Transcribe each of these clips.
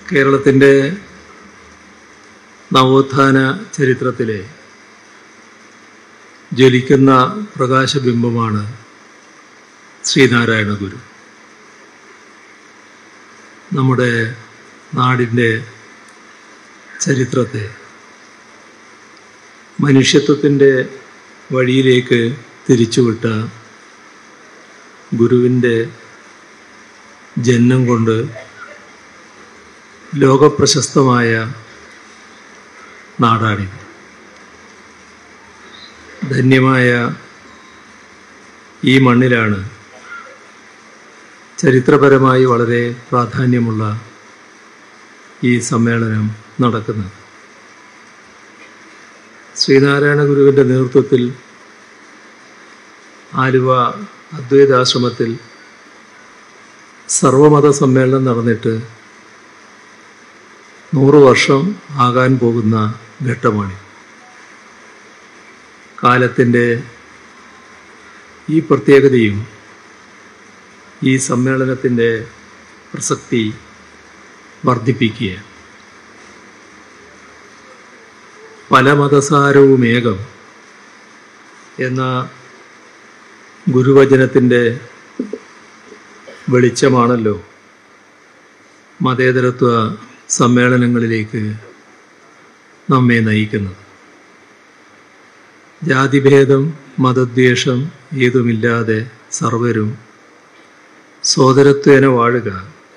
കേരളത്തിൻ്റെ നവോത്ഥാന ചരിത്രത്തിലെ ജ്വലിക്കുന്ന പ്രകാശബിംബമാണ് ശ്രീനാരായണ ഗുരു നമ്മുടെ നാടിൻ്റെ ചരിത്രത്തെ മനുഷ്യത്വത്തിൻ്റെ വഴിയിലേക്ക് തിരിച്ചുവിട്ട ഗുരുവിൻ്റെ ജന്മം കൊണ്ട് ലോകപ്രശസ്തമായ നാടാണിത് ധന്യമായ ഈ മണ്ണിലാണ് ചരിത്രപരമായി വളരെ പ്രാധാന്യമുള്ള ഈ സമ്മേളനം നടക്കുന്നത് ശ്രീനാരായണ ഗുരുവിൻ്റെ നേതൃത്വത്തിൽ ആലുവ അദ്വൈതാശ്രമത്തിൽ സർവമത സമ്മേളനം നടന്നിട്ട് നൂറ് വർഷം ആകാൻ പോകുന്ന ഘട്ടമാണ് കാലത്തിൻ്റെ ഈ പ്രത്യേകതയും ഈ സമ്മേളനത്തിൻ്റെ പ്രസക്തി വർദ്ധിപ്പിക്കുക പല മതസാരവും ഏകം എന്ന ഗുരുവചനത്തിൻ്റെ വെളിച്ചമാണല്ലോ മതേതരത്വ സമ്മേളനങ്ങളിലേക്ക് നമ്മെ നയിക്കുന്നത് ജാതിഭേദം മതദ്വേഷം ഏതുമില്ലാതെ സർവരും സോദരത്വേന വാഴുക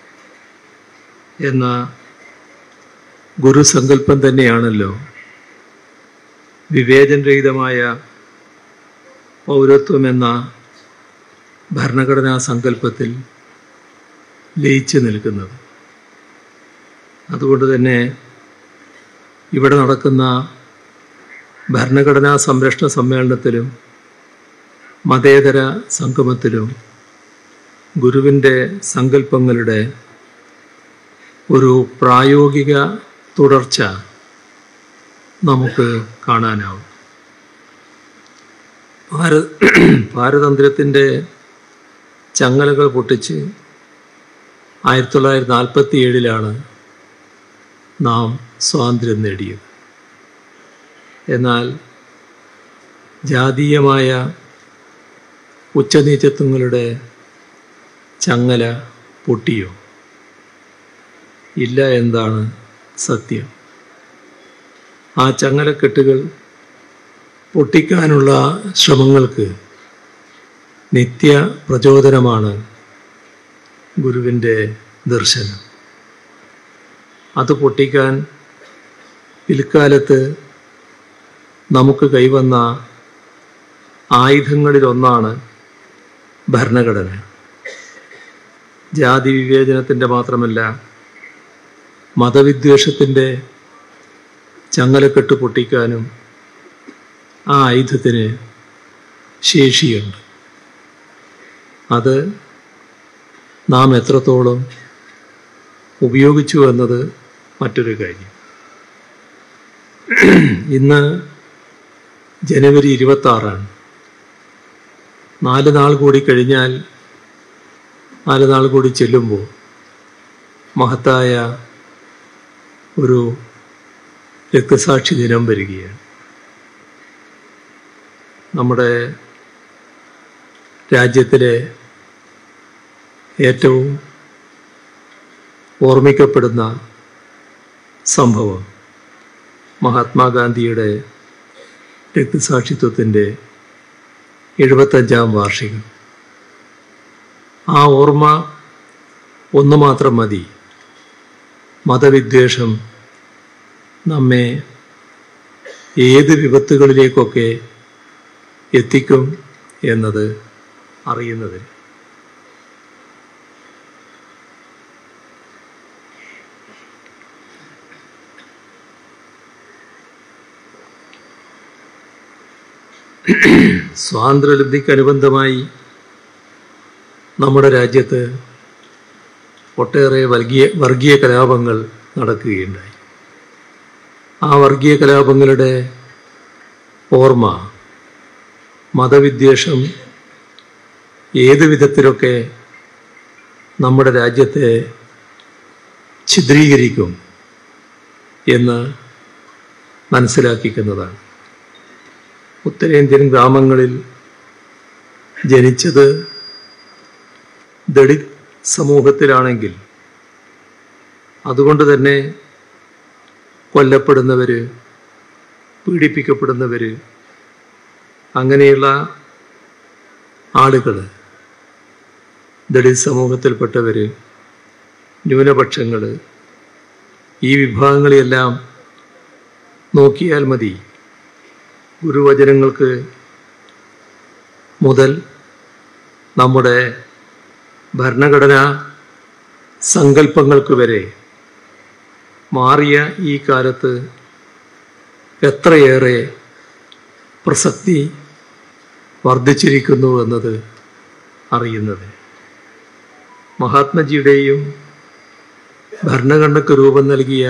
എന്ന ഗുരുസങ്കല്പം തന്നെയാണല്ലോ വിവേചനരഹിതമായ പൗരത്വം എന്ന ഭരണഘടനാ സങ്കല്പത്തിൽ ലയിച്ചു നിൽക്കുന്നത് അതുകൊണ്ട് തന്നെ ഇവിടെ നടക്കുന്ന ഭരണഘടനാ സംരക്ഷണ സമ്മേളനത്തിലും മതേതര സംഗമത്തിലും ഗുരുവിൻ്റെ സങ്കല്പങ്ങളുടെ ഒരു പ്രായോഗിക തുടർച്ച നമുക്ക് കാണാനാവും ഭാരത പാരതന്ത്ര്യത്തിൻ്റെ ചങ്ങലകൾ പൊട്ടിച്ച് ആയിരത്തി തൊള്ളായിരത്തി നാൽപ്പത്തി ഏഴിലാണ് നാം സ്വാതന്ത്ര്യം നേടിയത് എന്നാൽ ജാതീയമായ ഉച്ചനീചത്വങ്ങളുടെ ചങ്ങല പൊട്ടിയോ ഇല്ല എന്താണ് സത്യം ആ ചങ്ങലക്കെട്ടുകൾ പൊട്ടിക്കാനുള്ള ശ്രമങ്ങൾക്ക് നിത്യ പ്രചോദനമാണ് ഗുരുവിൻ്റെ ദർശനം അത് പൊട്ടിക്കാൻ പിൽക്കാലത്ത് നമുക്ക് കൈവന്ന ആയുധങ്ങളിലൊന്നാണ് ഭരണഘടന ജാതി വിവേചനത്തിൻ്റെ മാത്രമല്ല മതവിദ്വേഷത്തിൻ്റെ ചങ്ങലക്കെട്ട് പൊട്ടിക്കാനും ആ ആയുധത്തിന് ശേഷിയുണ്ട് അത് നാം എത്രത്തോളം ഉപയോഗിച്ചു എന്നത് മറ്റൊരു കാര്യം ഇന്ന് ജനുവരി ഇരുപത്താറാണ് നാല് നാൾ കൂടി കഴിഞ്ഞാൽ നാല് നാൾ കൂടി ചെല്ലുമ്പോൾ മഹത്തായ ഒരു രക്തസാക്ഷി ദിനം വരികയാണ് നമ്മുടെ രാജ്യത്തിലെ ഏറ്റവും ഓർമ്മിക്കപ്പെടുന്ന സംഭവം മഹാത്മാഗാന്ധിയുടെ രക്തസാക്ഷിത്വത്തിൻ്റെ എഴുപത്തഞ്ചാം വാർഷികം ആ ഓർമ്മ ഒന്ന് മാത്രം മതി മതവിദ്വേഷം നമ്മെ ഏത് വിപത്തുകളിലേക്കൊക്കെ എത്തിക്കും എന്നത് അറിയുന്നതിന് സ്വാതന്ത്ര്യലബ്ധിക്കനുബന്ധമായി നമ്മുടെ രാജ്യത്ത് ഒട്ടേറെ വർഗീയ വർഗീയ കലാപങ്ങൾ നടക്കുകയുണ്ടായി ആ വർഗീയ കലാപങ്ങളുടെ ഓർമ്മ മതവിദ്വേഷം ഏത് വിധത്തിലൊക്കെ നമ്മുടെ രാജ്യത്തെ ഛിദ്രീകരിക്കും എന്ന് മനസ്സിലാക്കിക്കുന്നതാണ് ഉത്തരേന്ത്യൻ ഗ്രാമങ്ങളിൽ ജനിച്ചത് ദളിത് സമൂഹത്തിലാണെങ്കിൽ അതുകൊണ്ട് തന്നെ കൊല്ലപ്പെടുന്നവർ പീഡിപ്പിക്കപ്പെടുന്നവർ അങ്ങനെയുള്ള ആളുകൾ ദളിത് സമൂഹത്തിൽപ്പെട്ടവർ ന്യൂനപക്ഷങ്ങൾ ഈ വിഭാഗങ്ങളെയെല്ലാം നോക്കിയാൽ മതി ഗുരുവചനങ്ങൾക്ക് മുതൽ നമ്മുടെ ഭരണഘടനാ സങ്കല്പങ്ങൾക്ക് വരെ മാറിയ ഈ കാലത്ത് എത്രയേറെ പ്രസക്തി വർദ്ധിച്ചിരിക്കുന്നു എന്നത് അറിയുന്നത് മഹാത്മജിയുടെയും ഭരണഘടനയ്ക്ക് രൂപം നൽകിയ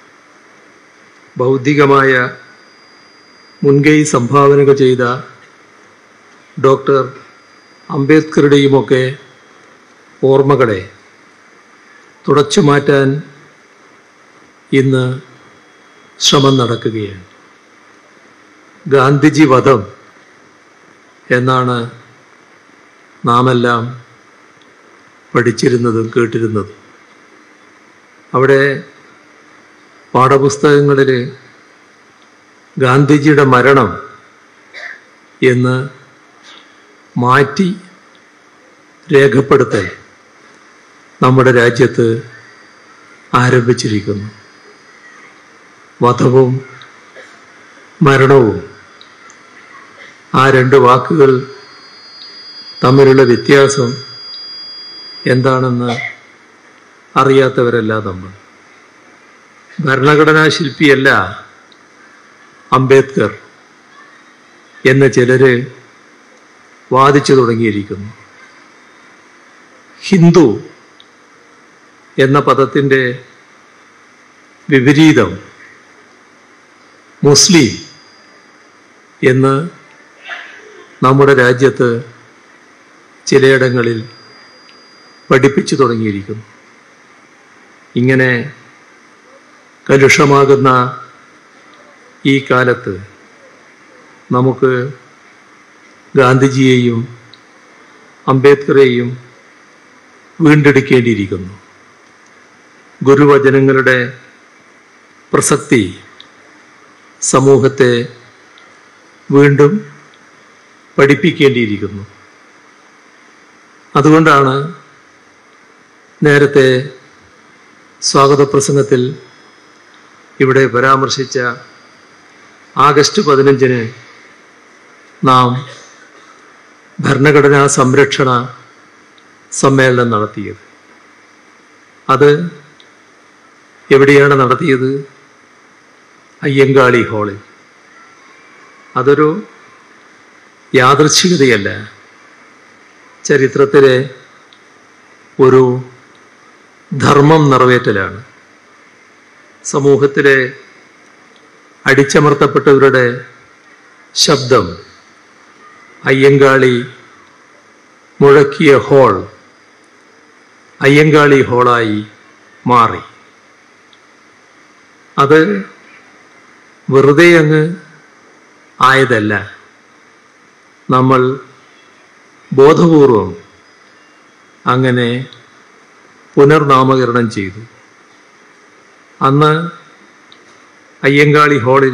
ബൗദ്ധികമായ മുൻകൈ സംഭാവനകൾ ചെയ്ത ഡോക്ടർ അംബേദ്കറുടെയുമൊക്കെ ഓർമ്മകളെ തുടച്ചു മാറ്റാൻ ഇന്ന് ശ്രമം നടക്കുകയാണ് ഗാന്ധിജി വധം എന്നാണ് നാമെല്ലാം പഠിച്ചിരുന്നതും കേട്ടിരുന്നതും അവിടെ പാഠപുസ്തകങ്ങളിൽ ഗാന്ധിജിയുടെ മരണം എന്ന് മാറ്റി രേഖപ്പെടുത്തൽ നമ്മുടെ രാജ്യത്ത് ആരംഭിച്ചിരിക്കുന്നു വധവും മരണവും ആ രണ്ട് വാക്കുകൾ തമ്മിലുള്ള വ്യത്യാസം എന്താണെന്ന് അറിയാത്തവരല്ല നമ്മൾ ഭരണഘടനാ ശില്പിയല്ല അംബേദ്കർ എന്ന് ചിലര് വാദിച്ചു തുടങ്ങിയിരിക്കുന്നു ഹിന്ദു എന്ന പദത്തിൻ്റെ വിപരീതം മുസ്ലിം എന്ന് നമ്മുടെ രാജ്യത്ത് ചിലയിടങ്ങളിൽ പഠിപ്പിച്ചു തുടങ്ങിയിരിക്കുന്നു ഇങ്ങനെ കലുഷമാകുന്ന ഈ കാലത്ത് നമുക്ക് ഗാന്ധിജിയെയും അംബേദ്കറെയും വീണ്ടെടുക്കേണ്ടിയിരിക്കുന്നു ഗുരുവചനങ്ങളുടെ പ്രസക്തി സമൂഹത്തെ വീണ്ടും പഠിപ്പിക്കേണ്ടിയിരിക്കുന്നു അതുകൊണ്ടാണ് നേരത്തെ സ്വാഗത പ്രസംഗത്തിൽ ഇവിടെ പരാമർശിച്ച ആഗസ്റ്റ് പതിനഞ്ചിന് നാം ഭരണഘടനാ സംരക്ഷണ സമ്മേളനം നടത്തിയത് അത് എവിടെയാണ് നടത്തിയത് അയ്യങ്കാളി ഹാളിൽ അതൊരു യാദൃച്ഛികതയല്ല ചരിത്രത്തിലെ ഒരു ധർമ്മം നിറവേറ്റലാണ് സമൂഹത്തിലെ അടിച്ചമർത്തപ്പെട്ടവരുടെ ശബ്ദം അയ്യങ്കാളി മുഴക്കിയ ഹോൾ അയ്യങ്കാളി ഹോളായി മാറി അത് വെറുതെ അങ്ങ് ആയതല്ല നമ്മൾ ബോധപൂർവം അങ്ങനെ പുനർനാമകരണം ചെയ്തു അന്ന് അയ്യങ്കാളി ഹാളിൽ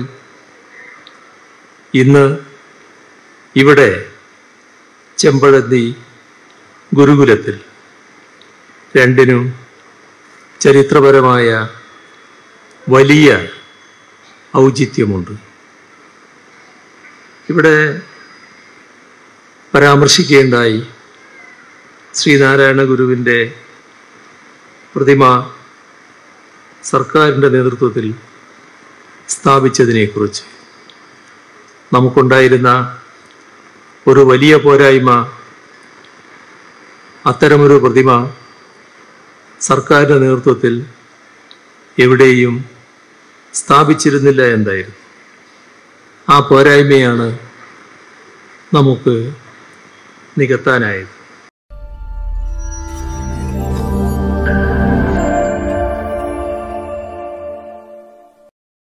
ഇന്ന് ഇവിടെ ചെമ്പഴന്തി ഗുരുകുലത്തിൽ രണ്ടിനും ചരിത്രപരമായ വലിയ ഔചിത്യമുണ്ട് ഇവിടെ പരാമർശിക്കേണ്ടായി ശ്രീനാരായണ ഗുരുവിൻ്റെ പ്രതിമ സർക്കാരിൻ്റെ നേതൃത്വത്തിൽ സ്ഥാപിച്ചതിനെക്കുറിച്ച് നമുക്കുണ്ടായിരുന്ന ഒരു വലിയ പോരായ്മ അത്തരമൊരു പ്രതിമ സർക്കാരിൻ്റെ നേതൃത്വത്തിൽ എവിടെയും സ്ഥാപിച്ചിരുന്നില്ല എന്തായിരുന്നു ആ പോരായ്മയാണ് നമുക്ക് നികത്താനായത്